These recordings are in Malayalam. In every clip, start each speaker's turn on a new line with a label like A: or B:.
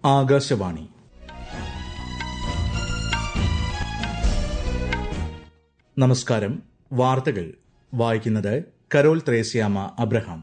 A: ആകാശവാണി നമസ്കാരം വാർത്തകൾ വായിക്കുന്നത് കരോൾ ത്രേസ്യാമ അബ്രഹാം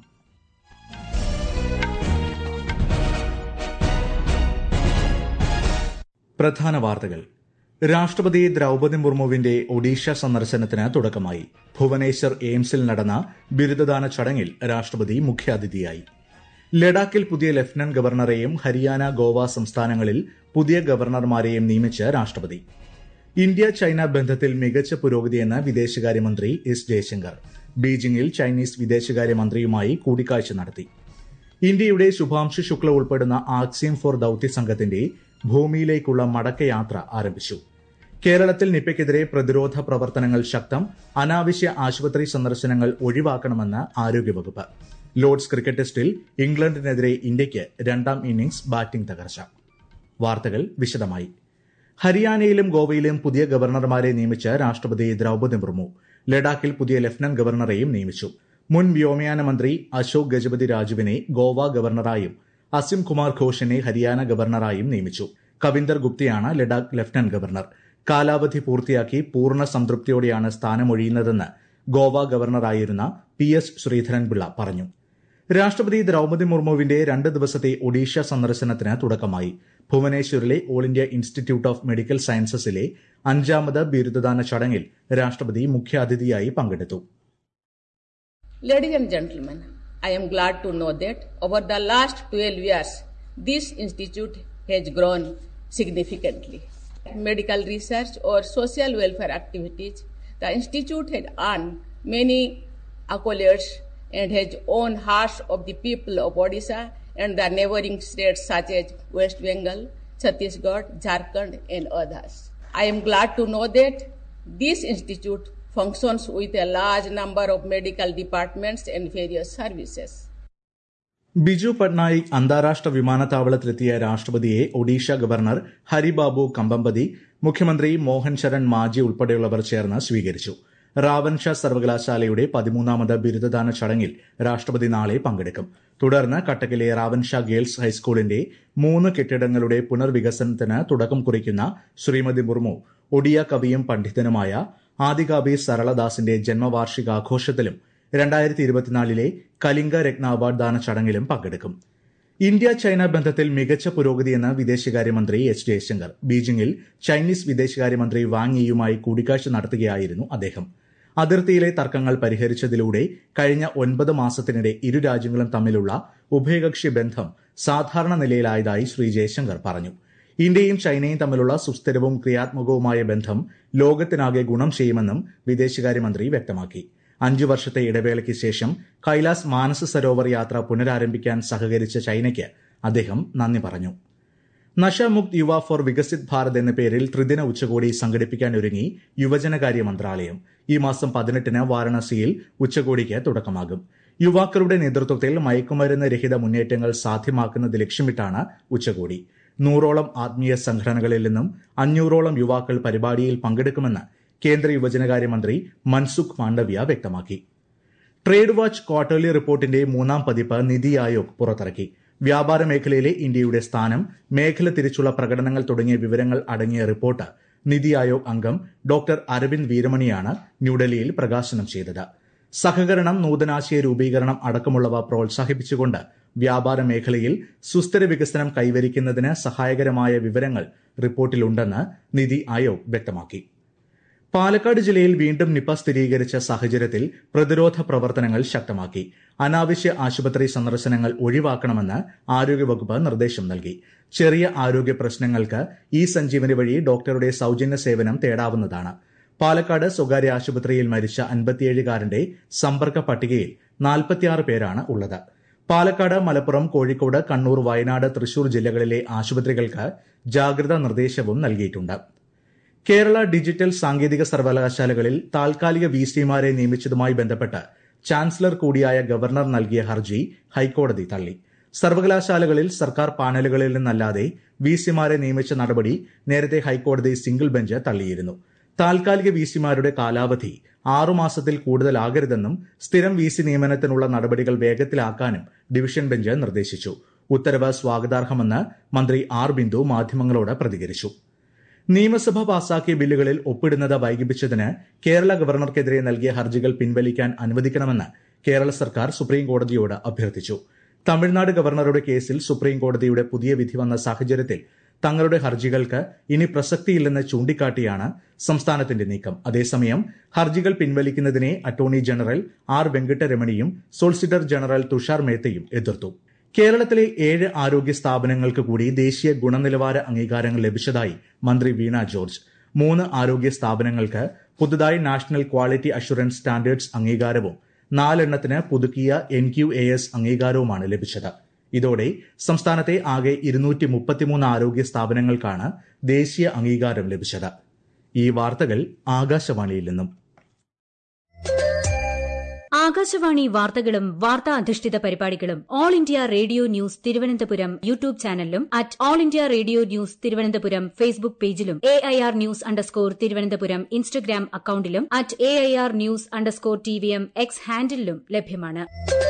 A: പ്രധാന വാർത്തകൾ രാഷ്ട്രപതി ദ്രൌപദി മുർമുവിന്റെ ഒഡീഷ സന്ദർശനത്തിന് തുടക്കമായി ഭുവനേശ്വർ എയിംസിൽ നടന്ന ബിരുദദാന ചടങ്ങിൽ രാഷ്ട്രപതി മുഖ്യാതിഥിയായി ലഡാക്കിൽ പുതിയ ലഫ്റ്റനന്റ് ഗവർണറെയും ഹരിയാന ഗോവ സംസ്ഥാനങ്ങളിൽ പുതിയ ഗവർണർമാരെയും നിയമിച്ച് രാഷ്ട്രപതി ഇന്ത്യ ചൈന ബന്ധത്തിൽ മികച്ച പുരോഗതിയെന്ന് വിദേശകാര്യമന്ത്രി എസ് ജയശങ്കർ ബീജിംഗിൽ ചൈനീസ് വിദേശകാര്യമന്ത്രിയുമായി കൂടിക്കാഴ്ച നടത്തി ഇന്ത്യയുടെ ശുഭാംശു ശുക്ല ഉൾപ്പെടുന്ന ആക്സിയം ഫോർ ദൌത്യ സംഘത്തിന്റെ ഭൂമിയിലേക്കുള്ള മടക്കയാത്ര ആരംഭിച്ചു കേരളത്തിൽ നിപ്പയ്ക്കെതിരെ പ്രതിരോധ പ്രവർത്തനങ്ങൾ ശക്തം അനാവശ്യ ആശുപത്രി സന്ദർശനങ്ങൾ ഒഴിവാക്കണമെന്ന് ആരോഗ്യവകുപ്പ് ലോർഡ്സ് ക്രിക്കറ്റ് ടെസ്റ്റിൽ ഇംഗ്ലണ്ടിനെതിരെ ഇന്ത്യയ്ക്ക് രണ്ടാം ഇന്നിംഗ്സ് ബാറ്റിംഗ് തകർച്ച വാർത്തകൾ വിശദമായി ഹരിയാനയിലും ഗോവയിലും പുതിയ ഗവർണർമാരെ നിയമിച്ച് രാഷ്ട്രപതി ദ്രൌപദി മുർമു ലഡാക്കിൽ പുതിയ ലഫ്റ്റനന്റ് ഗവർണറെയും നിയമിച്ചു മുൻ വ്യോമയാന മന്ത്രി അശോക് ഗജപതി രാജുവിനെ ഗോവ ഗവർണറായും അസിം കുമാർ ഘോഷിനെ ഹരിയാന ഗവർണറായും നിയമിച്ചു കവിന്ദർ ഗുപ്തയാണ് ലഡാക്ക് ലഫ്റ്റനന്റ് ഗവർണർ കാലാവധി പൂർത്തിയാക്കി പൂർണ്ണ സംതൃപ്തിയോടെയാണ് സ്ഥാനമൊഴിയുന്നതെന്ന് ഗോവ ഗവർണറായിരുന്ന പി എസ് ശ്രീധരൻപിള്ള പറഞ്ഞു രാഷ്ട്രപതി ദ്രൌപദി മുർമുവിന്റെ രണ്ട് ദിവസത്തെ ഒഡീഷ സന്ദർശനത്തിന് തുടക്കമായി ഭുവനേശ്വറിലെ All India Institute of medical സയൻസസിലെ അഞ്ചാമത് ബിരുദദാന ചടങ്ങിൽ രാഷ്ട്രപതി മുഖ്യാതിഥിയായി പങ്കെടുത്തു
B: Ladies and gentlemen, I am glad to know that over the last 12 years, this institute has grown significantly. Medical research or social welfare activities, the institute has earned many accolades and has won hearts of the people of Odisha and the neighboring states such as West Bengal, Chhattisgarh, Jharkhand, and others. I am glad to know that this institute functions with a large number of medical departments and various services.
A: Biju Patnaik അന്താരാഷ്ട്ര വിമാനത്താവളത്തിലെത്തിയ രാഷ്ട്രപതിയെ ഒഡീഷ ഗവർണർ ഹരിബാബു കമ്പമ്പതി മുഖ്യമന്ത്രി മോഹൻ ശരൺ മാജി ഉൾപ്പെടെയുള്ളവർ ചേർന്ന് സ്വീകരിച്ചു റാവൻഷാ സർവകലാശാലയുടെ പതിമൂന്നാമത് ബിരുദദാന ചടങ്ങിൽ രാഷ്ട്രപതി നാളെ പങ്കെടുക്കും തുടർന്ന് കട്ടക്കിലെ റാവൻഷാ ഗേൾസ് ഹൈസ്കൂളിന്റെ മൂന്ന് കെട്ടിടങ്ങളുടെ പുനർവികസനത്തിന് തുടക്കം കുറിക്കുന്ന ശ്രീമതി മുർമു ഒഡിയ കവിയും പണ്ഡിതനുമായ ആദികാബി സരളദാസിന്റെ ജന്മവാർഷികാഘോഷത്തിലും രണ്ടായിരത്തി ഇരുപത്തിനാലിലെ കലിംഗ രത്ന അവാർഡ് ദാന ചടങ്ങിലും പങ്കെടുക്കും ഇന്ത്യ ചൈന ബന്ധത്തിൽ മികച്ച പുരോഗതിയെന്ന് വിദേശകാര്യമന്ത്രി എസ് ജയശങ്കർ ബീജിംഗിൽ ചൈനീസ് വിദേശകാര്യമന്ത്രി വാങ് യിയുമായി കൂടിക്കാഴ്ച നടത്തുകയായിരുന്നു അദ്ദേഹം അതിർത്തിയിലെ തർക്കങ്ങൾ പരിഹരിച്ചതിലൂടെ കഴിഞ്ഞ ഒൻപത് മാസത്തിനിടെ ഇരു രാജ്യങ്ങളും തമ്മിലുള്ള ഉഭയകക്ഷി ബന്ധം സാധാരണ നിലയിലായതായി ശ്രീ ജയശങ്കർ പറഞ്ഞു ഇന്ത്യയും ചൈനയും തമ്മിലുള്ള സുസ്ഥിരവും ക്രിയാത്മകവുമായ ബന്ധം ലോകത്തിനാകെ ഗുണം ചെയ്യുമെന്നും വിദേശകാര്യമന്ത്രി വ്യക്തമാക്കി അഞ്ചു വർഷത്തെ ഇടവേളയ്ക്ക് ശേഷം കൈലാസ് മാനസ സരോവർ യാത്ര പുനരാരംഭിക്കാൻ സഹകരിച്ച ചൈനയ്ക്ക് അദ്ദേഹം നന്ദി പറഞ്ഞു നശാമുക്ത് യുവ ഫോർ വികസിത് ഭാരത് എന്ന പേരിൽ ത്രിദിന ഉച്ചകോടി സംഘടിപ്പിക്കാനൊരുങ്ങി യുവജനകാര്യ മന്ത്രാലയം ഈ മാസം പതിനെട്ടിന് വാരണസിയിൽ ഉച്ചകോടിക്ക് തുടക്കമാകും യുവാക്കളുടെ നേതൃത്വത്തിൽ മയക്കുമരുന്ന് രഹിത മുന്നേറ്റങ്ങൾ സാധ്യമാക്കുന്നത് ലക്ഷ്യമിട്ടാണ് ഉച്ചകോടി നൂറോളം ആത്മീയ സംഘടനകളിൽ നിന്നും അഞ്ഞൂറോളം യുവാക്കൾ പരിപാടിയിൽ പങ്കെടുക്കുമെന്ന് കേന്ദ്ര യുവജനകാര്യമന്ത്രി മൻസുഖ് മാണ്ഡവ്യ വ്യക്തമാക്കി ട്രേഡ് വാച്ച് ക്വാർട്ടർലി റിപ്പോർട്ടിന്റെ മൂന്നാം പതിപ്പ് നിതി ആയോഗ് പുറത്തിറക്കി വ്യാപാര മേഖലയിലെ ഇന്ത്യയുടെ സ്ഥാനം മേഖല തിരിച്ചുള്ള പ്രകടനങ്ങൾ തുടങ്ങിയ വിവരങ്ങൾ അടങ്ങിയ റിപ്പോർട്ട് നിതി ആയോഗ് അംഗം ഡോക്ടർ അരവിന്ദ് വീരമണിയാണ് ന്യൂഡൽഹിയിൽ പ്രകാശനം ചെയ്തത് സഹകരണം നൂതനാശയ രൂപീകരണം അടക്കമുള്ളവ പ്രോത്സാഹിപ്പിച്ചുകൊണ്ട് വ്യാപാര മേഖലയിൽ സുസ്ഥിര വികസനം കൈവരിക്കുന്നതിന് സഹായകരമായ വിവരങ്ങൾ റിപ്പോർട്ടിലുണ്ടെന്ന് നിതി ആയോഗ് വ്യക്തമാക്കി പാലക്കാട് ജില്ലയിൽ വീണ്ടും നിപ സ്ഥിരീകരിച്ച സാഹചര്യത്തിൽ പ്രതിരോധ പ്രവർത്തനങ്ങൾ ശക്തമാക്കി അനാവശ്യ ആശുപത്രി സന്ദർശനങ്ങൾ ഒഴിവാക്കണമെന്ന് ആരോഗ്യവകുപ്പ് നിർദ്ദേശം നൽകി ചെറിയ ആരോഗ്യ പ്രശ്നങ്ങൾക്ക് ഈ സഞ്ജീവനി വഴി ഡോക്ടറുടെ സൌജന്യ സേവനം തേടാവുന്നതാണ് പാലക്കാട് സ്വകാര്യ ആശുപത്രിയിൽ മരിച്ച അൻപത്തിയേഴുകാരന്റെ സമ്പർക്ക പട്ടികയിൽ നാൽപ്പത്തിയാറ് പേരാണ് ഉള്ളത് പാലക്കാട് മലപ്പുറം കോഴിക്കോട് കണ്ണൂർ വയനാട് തൃശൂർ ജില്ലകളിലെ ആശുപത്രികൾക്ക് ജാഗ്രതാ നിർദ്ദേശവും നൽകിയിട്ടുണ്ട് കേരള ഡിജിറ്റൽ സാങ്കേതിക സർവകലാശാലകളിൽ താൽക്കാലിക വി സിമാരെ നിയമിച്ചതുമായി ബന്ധപ്പെട്ട് ചാൻസലർ കൂടിയായ ഗവർണർ നൽകിയ ഹർജി ഹൈക്കോടതി തള്ളി സർവകലാശാലകളിൽ സർക്കാർ പാനലുകളിൽ നിന്നല്ലാതെ വി സിമാരെ നിയമിച്ച നടപടി നേരത്തെ ഹൈക്കോടതി സിംഗിൾ ബെഞ്ച് തള്ളിയിരുന്നു താൽക്കാലിക വി സിമാരുടെ കാലാവധി ആറുമാസത്തിൽ കൂടുതലാകരുതെന്നും സ്ഥിരം വി സി നിയമനത്തിനുള്ള നടപടികൾ വേഗത്തിലാക്കാനും ഡിവിഷൻ ബെഞ്ച് നിർദ്ദേശിച്ചു ഉത്തരവ് സ്വാഗതാർഹമെന്ന് മന്ത്രി ആർ ബിന്ദു മാധ്യമങ്ങളോട് പ്രതികരിച്ചു നിയമസഭ പാസാക്കിയ ബില്ലുകളിൽ ഒപ്പിടുന്നത് വൈകിപ്പിച്ചതിന് കേരള ഗവർണർക്കെതിരെ നൽകിയ ഹർജികൾ പിൻവലിക്കാൻ അനുവദിക്കണമെന്ന് കേരള സർക്കാർ സുപ്രീം കോടതിയോട് അഭ്യർത്ഥിച്ചു തമിഴ്നാട് ഗവർണറുടെ കേസിൽ സുപ്രീം കോടതിയുടെ പുതിയ വിധി വന്ന സാഹചര്യത്തിൽ തങ്ങളുടെ ഹർജികൾക്ക് ഇനി പ്രസക്തിയില്ലെന്ന് ചൂണ്ടിക്കാട്ടിയാണ് സംസ്ഥാനത്തിന്റെ നീക്കം അതേസമയം ഹർജികൾ പിൻവലിക്കുന്നതിനെ അറ്റോർണി ജനറൽ ആർ വെങ്കട്ടരമണിയും സോളിസിറ്റർ ജനറൽ തുഷാർ മേത്തയും എതിർത്തു കേരളത്തിലെ ഏഴ് ആരോഗ്യ സ്ഥാപനങ്ങൾക്ക് കൂടി ദേശീയ ഗുണനിലവാര അംഗീകാരങ്ങൾ ലഭിച്ചതായി മന്ത്രി വീണ ജോർജ് മൂന്ന് ആരോഗ്യ സ്ഥാപനങ്ങൾക്ക് പുതുതായി നാഷണൽ ക്വാളിറ്റി അഷുറൻസ് സ്റ്റാൻഡേർഡ്സ് അംഗീകാരവും നാലെണ്ണത്തിന് പുതുക്കിയ എൻ ക്യു എ എസ് അംഗീകാരവുമാണ് ലഭിച്ചത് ഇതോടെ സംസ്ഥാനത്തെ ആകെ ഇരുന്നൂറ്റി മുപ്പത്തിമൂന്ന് ആരോഗ്യ സ്ഥാപനങ്ങൾക്കാണ് ദേശീയ അംഗീകാരം ലഭിച്ചത് ഈ വാർത്തകൾ ആകാശവാണിയിൽ നിന്നും
C: ആകാശവാണി വാർത്തകളും വാർത്താ അധിഷ്ഠിത പരിപാടികളും All India Radio news Thiruvananthapuram YouTube ചാനലിലും at All India Radio news Thiruvananthapuram Facebook പേജിലും A I R news underscore Thiruvananthapuram Instagram അക്കൌണ്ടിലും at A I R news underscore T V M X ഹാൻഡിലും ലഭ്യമാണ്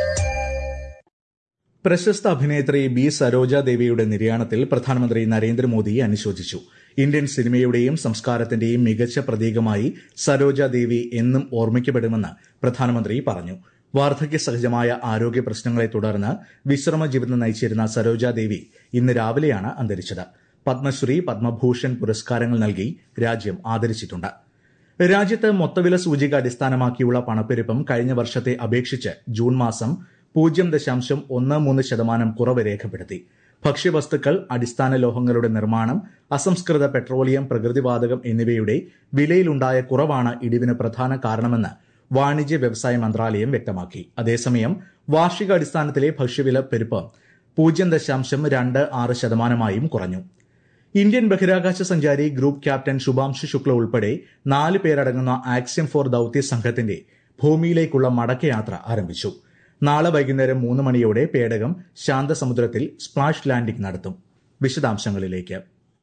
A: പ്രശസ്ത അഭിനേത്രി ബി സരോജ ദേവിയുടെ നിര്യാണത്തിൽ പ്രധാനമന്ത്രി നരേന്ദ്രമോദി അനുശോചിച്ചു ഇന്ത്യൻ സിനിമയുടെയും സംസ്കാരത്തിന്റെയും മികച്ച പ്രതീകമായി സരോജ ദേവി എന്നും ഓർമ്മിക്കപ്പെടുമെന്ന് പ്രധാനമന്ത്രി പറഞ്ഞു വാർദ്ധക്യ സഹജമായ ആരോഗ്യ പ്രശ്നങ്ങളെ തുടർന്ന് വിശ്രമ ജീവിതം നയിച്ചിരുന്ന സരോജ ദേവി ഇന്ന് രാവിലെയാണ് അന്തരിച്ചത് പത്മശ്രീ പത്മഭൂഷൺ പുരസ്കാരങ്ങൾ നൽകി രാജ്യം ആദരിച്ചിട്ടുണ്ട് രാജ്യത്ത് മൊത്തവില സൂചിക അടിസ്ഥാനമാക്കിയുള്ള പണപ്പെരുപ്പം കഴിഞ്ഞ വർഷത്തെ അപേക്ഷിച്ച് ജൂൺ മാസം പൂജ്യം ദശാംശം ഒന്ന് മൂന്ന് ശതമാനം കുറവ് രേഖപ്പെടുത്തി ഭക്ഷ്യവസ്തുക്കൾ അടിസ്ഥാന ലോഹങ്ങളുടെ നിർമ്മാണം അസംസ്കൃത പെട്രോളിയം പ്രകൃതിവാതകം എന്നിവയുടെ വിലയിലുണ്ടായ കുറവാണ് ഇടിവിന് പ്രധാന കാരണമെന്ന് വാണിജ്യ വ്യവസായ മന്ത്രാലയം വ്യക്തമാക്കി അതേസമയം വാർഷിക അടിസ്ഥാനത്തിലെ ഭക്ഷ്യവില പെരുപ്പം പൂജ്യം ദശാംശം രണ്ട് ആറ് ശതമാനമായും കുറഞ്ഞു ഇന്ത്യൻ ബഹിരാകാശ സഞ്ചാരി ഗ്രൂപ്പ് ക്യാപ്റ്റൻ ശുഭാംശു ശുക്ല ഉൾപ്പെടെ നാല് പേരടങ്ങുന്ന ആക്സിയം ഫോർ ദൌത്യ സംഘത്തിന്റെ ഭൂമിയിലേക്കുള്ള മടക്കയാത്ര ആരംഭിച്ചു നാളെ വൈകുന്നേരം മൂന്ന് മണിയോടെ പേടകം ശാന്തസമുദ്രത്തിൽ സ്പ്ലാഷ് ലാൻഡിംഗ് നടത്തും വിശദാംശങ്ങളിലേക്ക്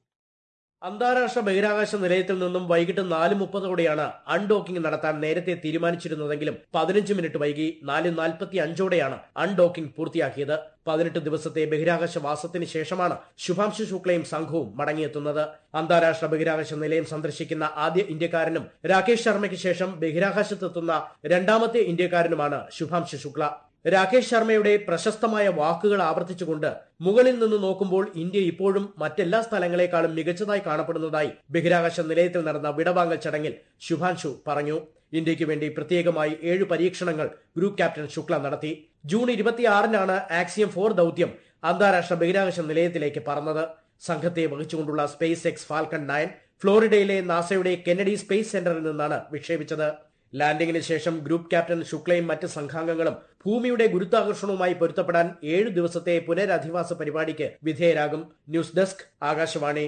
D: അന്താരാഷ്ട്ര ബഹിരാകാശ നിലയത്തിൽ നിന്നും വൈകിട്ട് നാല് മുപ്പതോടെയാണ് അൺഡോക്കിംഗ് നടത്താൻ നേരത്തെ തീരുമാനിച്ചിരുന്നതെങ്കിലും പതിനഞ്ച് മിനിറ്റ് വൈകി നാല് നാൽപ്പത്തി അഞ്ചോടെയാണ് അൺഡോക്കിംഗ് പൂർത്തിയാക്കിയത് പതിനെട്ട് ദിവസത്തെ ബഹിരാകാശ വാസത്തിന് ശേഷമാണ് ശുഭാംശു ശുക്ലയും സംഘവും മടങ്ങിയെത്തുന്നത് അന്താരാഷ്ട്ര ബഹിരാകാശ നിലയം സന്ദർശിക്കുന്ന ആദ്യ ഇന്ത്യക്കാരനും രാകേഷ് ശർമ്മയ്ക്ക് ശേഷം ബഹിരാകാശത്തെത്തുന്ന രണ്ടാമത്തെ ഇന്ത്യക്കാരനുമാണ് ശുഭാംശു ശുക്ല രാകേഷ് ശർമ്മയുടെ പ്രശസ്തമായ വാക്കുകൾ ആവർത്തിച്ചുകൊണ്ട് മുകളിൽ നിന്ന് നോക്കുമ്പോൾ ഇന്ത്യ ഇപ്പോഴും മറ്റെല്ലാ സ്ഥലങ്ങളെക്കാളും മികച്ചതായി കാണപ്പെടുന്നതായി ബഹിരാകാശ നിലയത്തിൽ നടന്ന വിടവാങ്ങൽ ചടങ്ങിൽ ശുഭാൻഷു പറഞ്ഞു ഇന്ത്യയ്ക്ക് വേണ്ടി പ്രത്യേകമായി ഏഴ് പരീക്ഷണങ്ങൾ ഗ്രൂപ്പ് ക്യാപ്റ്റൻ ശുക്ല നടത്തി ജൂൺ ഇരുപത്തിയാറിനാണ് ആക്സിയം ഫോർ ദൌത്യം അന്താരാഷ്ട്ര ബഹിരാകാശ നിലയത്തിലേക്ക് പറന്നത് സംഘത്തെ വഹിച്ചുകൊണ്ടുള്ള സ്പേസ് എക്സ് ഫാൽക്കൺ നയൻ ഫ്ലോറിഡയിലെ നാസയുടെ കെന്നഡി സ്പേസ് സെന്ററിൽ നിന്നാണ് വിക്ഷേപിച്ചത് ലാൻഡിംഗിന് ശേഷം ഗ്രൂപ്പ് ക്യാപ്റ്റൻ ശുക്ലയും മറ്റ് സംഘാംഗങ്ങളും ഭൂമിയുടെ ഗുരുത്വാകർഷണവുമായി പൊരുത്തപ്പെടാൻ ഏഴ് ദിവസത്തെ പുനരധിവാസ പരിപാടിക്ക് വിധേയരാകും news desk Akashvani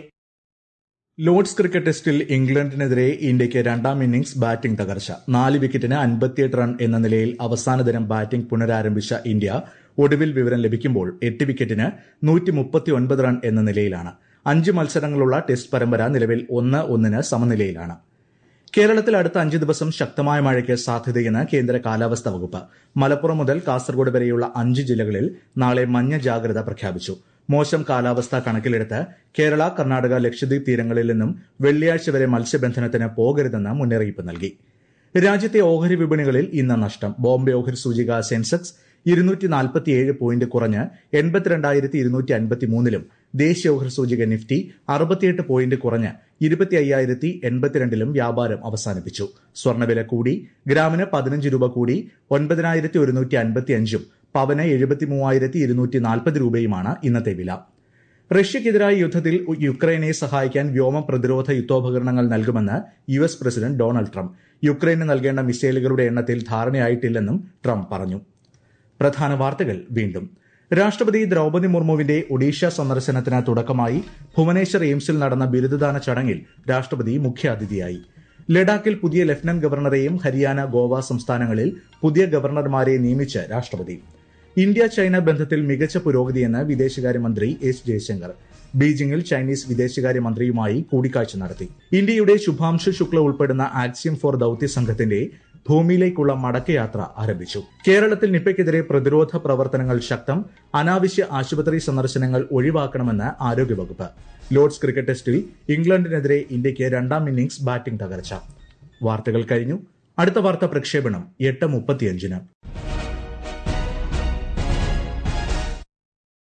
A: Lord's cricket ടെസ്റ്റിൽ ഇംഗ്ലണ്ടിനെതിരെ ഇന്ത്യയ്ക്ക് രണ്ടാം ഇന്നിംഗ്സ് ബാറ്റിംഗ് തകർച്ച നാല് വിക്കറ്റിന് അൻപത്തിയെട്ട് റൺ എന്ന നിലയിൽ അവസാന ദിനം ബാറ്റിംഗ് പുനരാരംഭിച്ച ഇന്ത്യ ഒടുവിൽ വിവരം ലഭിക്കുമ്പോൾ എട്ട് വിക്കറ്റിന് നൂറ്റി മുപ്പത്തിയൊൻപത് റൺ എന്ന നിലയിലാണ് അഞ്ച് മത്സരങ്ങളുള്ള ടെസ്റ്റ് പരമ്പര നിലവിൽ ഒന്ന് ഒന്നിന് സമനിലയിലാണ് കേരളത്തിൽ അടുത്ത അഞ്ച് ദിവസം ശക്തമായ മഴയ്ക്ക് സാധ്യതയെന്ന് കേന്ദ്ര കാലാവസ്ഥാ വകുപ്പ് മലപ്പുറം മുതൽ കാസർഗോഡ് വരെയുള്ള അഞ്ച് ജില്ലകളിൽ നാളെ മഞ്ഞ ജാഗ്രത പ്രഖ്യാപിച്ചു മോശം കാലാവസ്ഥ കണക്കിലെടുത്ത് കേരള കർണാടക ലക്ഷദ്വീപ് തീരങ്ങളിൽ നിന്നും വെള്ളിയാഴ്ച വരെ മത്സ്യബന്ധനത്തിന് പോകരുതെന്ന് മുന്നറിയിപ്പ് നൽകി രാജ്യത്തെ ഓഹരി വിപണികളിൽ ഇന്ന് നഷ്ടം ബോംബെ ഓഹരി സൂചിക സെൻസെക്സ് ഇരുന്നൂറ്റി നാൽപ്പത്തിയേഴ് പോയിന്റ് കുറഞ്ഞ് എൺപത്തിരണ്ടായിരത്തി ഇരുന്നൂറ്റി അൻപത്തിമൂന്നിലും ദേശീയ ഓഹരി സൂചിക നിഫ്റ്റി അറുപത്തിയെട്ട് പോയിന്റ് കുറഞ്ഞ് ഇരുപത്തി അയ്യായിരത്തി എൺപത്തിരണ്ടിലും വ്യാപാരം അവസാനിപ്പിച്ചു സ്വർണ്ണവില കൂടി ഗ്രാമിന് പതിനഞ്ച് രൂപ കൂടി ഒൻപതിനായിരത്തി ഒരുന്നൂറ്റി അൻപത്തി അഞ്ചും പവന് എഴുപത്തി മൂവായിരത്തി ഇരുന്നൂറ്റി നാൽപ്പത് രൂപയുമാണ് ഇന്നത്തെ വില റഷ്യക്കെതിരായ യുദ്ധത്തിൽ യുക്രൈനെ സഹായിക്കാൻ വ്യോമ പ്രതിരോധ യുദ്ധോപകരണങ്ങൾ നൽകുമെന്ന് U S president Donald Trump യുക്രൈന് നൽകേണ്ട മിസൈലുകളുടെ എണ്ണത്തിൽ ധാരണയായിട്ടില്ലെന്നും ട്രംപ് പറഞ്ഞു പ്രധാന വാർത്തകൾ വീണ്ടും രാഷ്ട്രപതി ദ്രൌപദി മുർമുവിന്റെ ഒഡീഷ സന്ദർശനത്തിന് തുടക്കമായി ഭുവനേശ്വർ എയിംസിൽ നടന്ന ബിരുദദാന ചടങ്ങിൽ രാഷ്ട്രപതി മുഖ്യാതിഥിയായി ലഡാക്കിൽ പുതിയ ലഫ്റ്റനന്റ് ഗവർണറെയും ഹരിയാന ഗോവ സംസ്ഥാനങ്ങളിൽ പുതിയ ഗവർണർമാരെ നിയമിച്ച് രാഷ്ട്രപതി ഇന്ത്യ ചൈന ബന്ധത്തിൽ മികച്ച പുരോഗതിയെന്ന് വിദേശകാര്യമന്ത്രി എസ് ജയശങ്കർ ബീജിംഗിൽ ചൈനീസ് വിദേശകാര്യമന്ത്രിയുമായി കൂടിക്കാഴ്ച നടത്തി ഇന്ത്യയുടെ ശുഭാംശു ശുക്ല ഉൾപ്പെടുന്ന ആക്സിയം ഫോർ ദൌത്യ സംഘത്തിന്റെ ഭൂമിയിലേക്കുള്ള മടക്കയാത്ര ആരംഭിച്ചു കേരളത്തിൽ നിപ്പയ്ക്കെതിരെ പ്രതിരോധ പ്രവർത്തനങ്ങൾ ശക്തം അനാവശ്യ ആശുപത്രി സന്ദർശനങ്ങൾ ഒഴിവാക്കണമെന്ന് ആരോഗ്യവകുപ്പ് ലോർഡ്സ് ക്രിക്കറ്റ് ടെസ്റ്റിൽ ഇംഗ്ലണ്ടിനെതിരെ ഇന്ത്യയ്ക്ക് രണ്ടാം ഇന്നിംഗ്സ് ബാറ്റിംഗ് തകർച്ച വാർത്തകൾ കഴിഞ്ഞു അടുത്ത വാർത്താ പ്രക്ഷേപണം എട്ട് മുപ്പത്തിയഞ്ചിന്